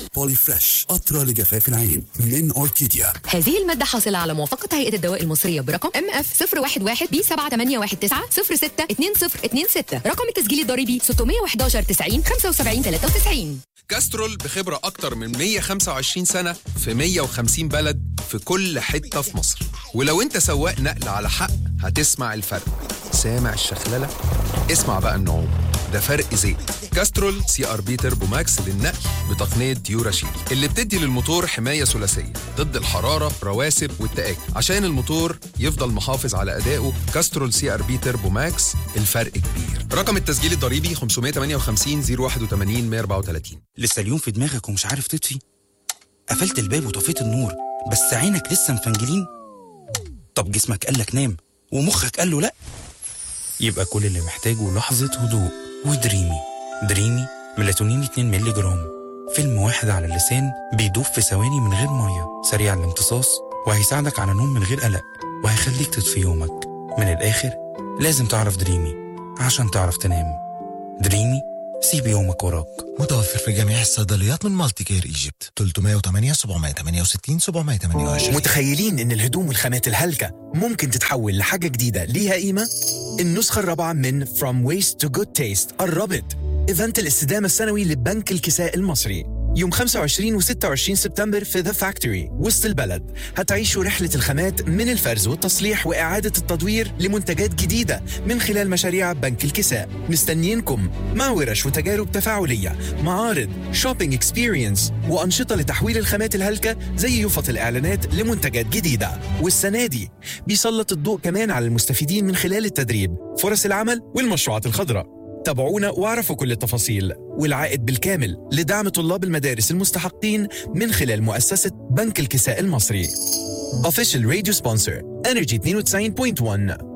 بولي فريش قطرة لجفاف العين من أوركيديا هذه المادة حاصلة على موافقة هيئة الدواء المصرية برقم ام اف 011 بي 7819 062026 رقم التسجيل الضريبي 611 90 75 93 كاسترول بخبرة أكتر من 125 سنة في 150 بلد في كل حتة في مصر ولو أنت سواق نقل على حق هتسمع الفرق سامع الشخللة؟ اسمع بقى النعوم ده فرق زيت كاسترول سي ار بي تربو ماكس للنقل بتقنية ديوراشيل اللي بتدي للموتور حماية ثلاثية ضد الحرارة رواسب والتآكل عشان الموتور يفضل محافظ على أدائه كاسترول سي ار بي تربو ماكس الفرق كبير رقم التسجيل الضريبي 558 081 134 لسه اليوم في دماغك ومش عارف تطفي قفلت الباب وطفيت النور بس عينك لسه مفنجلين طب جسمك قالك نام ومخك قال له لا يبقى كل اللي محتاجه لحظة هدوء ودريمي دريمي ميلاتونين 2 مللي جرام فيلم واحد على اللسان بيدوب في ثواني من غير مية سريع الامتصاص وهيساعدك على نوم من غير قلق وهيخليك تطفي يومك من الآخر لازم تعرف دريمي عشان تعرف تنام دريمي سيب يومك وراك متوفر في جميع الصيدليات من مالتي كير ايجيبت 308 768 728 متخيلين ان الهدوم والخامات الهلكة ممكن تتحول لحاجة جديدة ليها قيمة؟ النسخة الرابعة من From Waste to Good Taste قربت ايفنت الاستدامة السنوي لبنك الكساء المصري يوم 25 و 26 سبتمبر في ذا فاكتوري وسط البلد هتعيشوا رحلة الخامات من الفرز والتصليح وإعادة التدوير لمنتجات جديدة من خلال مشاريع بنك الكساء مستنيينكم مع ورش وتجارب تفاعلية معارض شوبينج اكسبيرينس وأنشطة لتحويل الخامات الهلكة زي يفط الإعلانات لمنتجات جديدة والسنة دي بيسلط الضوء كمان على المستفيدين من خلال التدريب فرص العمل والمشروعات الخضراء تابعونا واعرفوا كل التفاصيل والعائد بالكامل لدعم طلاب المدارس المستحقين من خلال مؤسسة بنك الكساء المصري Official Radio Sponsor Energy 92.1